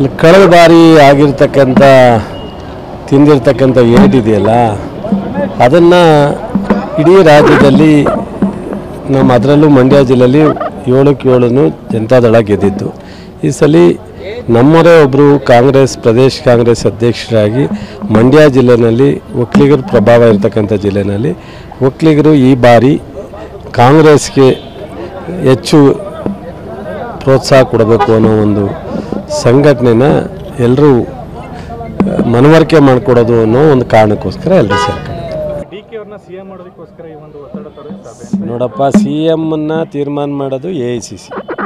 ಇಲ್ಲಿ ಕಳೆದ ಬಾರಿ ಆಗಿರ್ತಕ್ಕಂಥ ತಿಂದಿರ್ತಕ್ಕಂಥ ಏಟಿದೆಯಲ್ಲ ಅದನ್ನು ಇಡೀ ರಾಜ್ಯದಲ್ಲಿ ನಮ್ಮ ಅದರಲ್ಲೂ ಮಂಡ್ಯ ಜಿಲ್ಲೆಯಲ್ಲಿ ಏಳಕ್ಕೆ ಏಳನ್ನು ಜನತಾದಳ ಗೆದ್ದಿದ್ದು ಈ ಸಲ ನಮ್ಮವರೇ ಒಬ್ಬರು ಕಾಂಗ್ರೆಸ್ ಪ್ರದೇಶ್ ಕಾಂಗ್ರೆಸ್ ಅಧ್ಯಕ್ಷರಾಗಿ ಮಂಡ್ಯ ಜಿಲ್ಲೆನಲ್ಲಿ ಒಕ್ಕಲಿಗರ ಪ್ರಭಾವ ಇರತಕ್ಕಂಥ ಜಿಲ್ಲೆನಲ್ಲಿ ಒಕ್ಕಲಿಗರು ಈ ಬಾರಿ ಕಾಂಗ್ರೆಸ್ಗೆ ಹೆಚ್ಚು ಪ್ರೋತ್ಸಾಹ ಕೊಡಬೇಕು ಅನ್ನೋ ಒಂದು ಸಂಘಟನೆನ ಎಲ್ಲರೂ ಮನವರಿಕೆ ಮಾಡಿಕೊಡೋದು ಅನ್ನೋ ಒಂದು ಕಾರಣಕ್ಕೋಸ್ಕರ ಎಲ್ಲರೂ ಸೇರ್ಕೊಂಡು ಡಿ ಕೆ ಅವ್ರನ್ನ ಸಿ ಎಂ ಮಾಡೋದಕ್ಕೋಸ್ಕರ ಈ ಒಂದು ಒತ್ತಡ ತರೋ ಸಭೆ ನೋಡಪ್ಪ ಸಿ ಎಮ್ಮನ್ನು ತೀರ್ಮಾನ ಮಾಡೋದು ಎ ಐ ಸಿ ಸಿ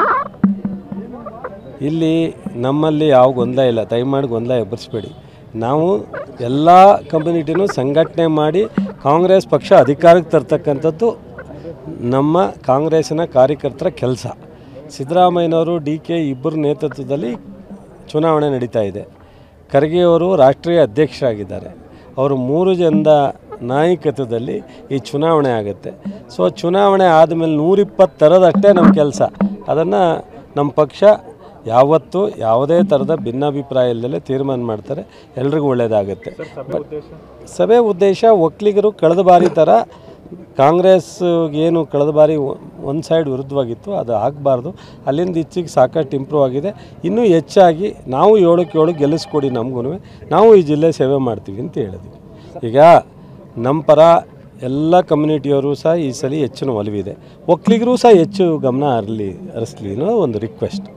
ಇಲ್ಲಿ ನಮ್ಮಲ್ಲಿ ಯಾವ ಗೊಂದಲ ಇಲ್ಲ ದಯಮಾಡಿ ಗೊಂದಲ ಎಬ್ಬರಿಸ್ಬೇಡಿ ನಾವು ಎಲ್ಲ ಕಮ್ಯುನಿಟಿನೂ ಸಂಘಟನೆ ಮಾಡಿ ಕಾಂಗ್ರೆಸ್ ಪಕ್ಷ ಅಧಿಕಾರಕ್ಕೆ ತರ್ತಕ್ಕಂಥದ್ದು ನಮ್ಮ ಕಾಂಗ್ರೆಸ್ಸಿನ ಕಾರ್ಯಕರ್ತರ ಕೆಲಸ ಸಿದ್ದರಾಮಯ್ಯನವರು ಡಿ ಕೆ ಇಬ್ಬರ ನೇತೃತ್ವದಲ್ಲಿ ಚುನಾವಣೆ ನಡೀತಾ ಇದೆ ಖರ್ಗೆ ಅವರು ರಾಷ್ಟ್ರೀಯ ಅಧ್ಯಕ್ಷರಾಗಿದ್ದಾರೆ ಅವರು ಮೂರು ಜನದ ನಾಯಕತ್ವದಲ್ಲಿ ಈ ಚುನಾವಣೆ ಆಗುತ್ತೆ ಸೊ ಚುನಾವಣೆ ಆದಮೇಲೆ ನೂರಿಪ್ಪತ್ತು ಥರದಷ್ಟೇ ನಮ್ಮ ಕೆಲಸ ಅದನ್ನು ನಮ್ಮ ಪಕ್ಷ ಯಾವತ್ತೂ ಯಾವುದೇ ಥರದ ಭಿನ್ನಾಭಿಪ್ರಾಯ ಇಲ್ಲದೆ ತೀರ್ಮಾನ ಮಾಡ್ತಾರೆ ಎಲ್ರಿಗೂ ಒಳ್ಳೆಯದಾಗುತ್ತೆ ಸಭೆ ಉದ್ದೇಶ ಸಭೆ ಉದ್ದೇಶ ಒಕ್ಕಲಿಗರು ಕಳೆದ ಬಾರಿ ಥರ ಕಾಂಗ್ರೆಸ್ ಏನು ಕಳೆದ ಬಾರಿ ಒಂದು ಸೈಡ್ ವಿರುದ್ಧವಾಗಿತ್ತು ಅದು ಆಗಬಾರ್ದು ಅಲ್ಲಿಂದ ಈಚೆಗೆ ಸಾಕಷ್ಟು ಇಂಪ್ರೂವ್ ಆಗಿದೆ ಇನ್ನೂ ಹೆಚ್ಚಾಗಿ ನಾವು ಏಳಕ್ಕೆ ಏಳು ಗೆಲ್ಲಿಸ್ಕೊಡಿ ನಮಗೂ ನಾವು ಈ ಜಿಲ್ಲೆ ಸೇವೆ ಮಾಡ್ತೀವಿ ಅಂತ ಹೇಳಿದ್ವಿ ಈಗ ನಮ್ಮ ಪರ ಎಲ್ಲ ಕಮ್ಯುನಿಟಿಯವರು ಸಹ ಈ ಸಲ ಹೆಚ್ಚಿನ ಒಲವಿದೆ ಒಕ್ಕಲಿಗರು ಸಹ ಹೆಚ್ಚು ಗಮನ ಹರಲಿ ಹರಿಸ್ಲಿ ಅನ್ನೋ ಒಂದು ರಿಕ್ವೆಸ್ಟ್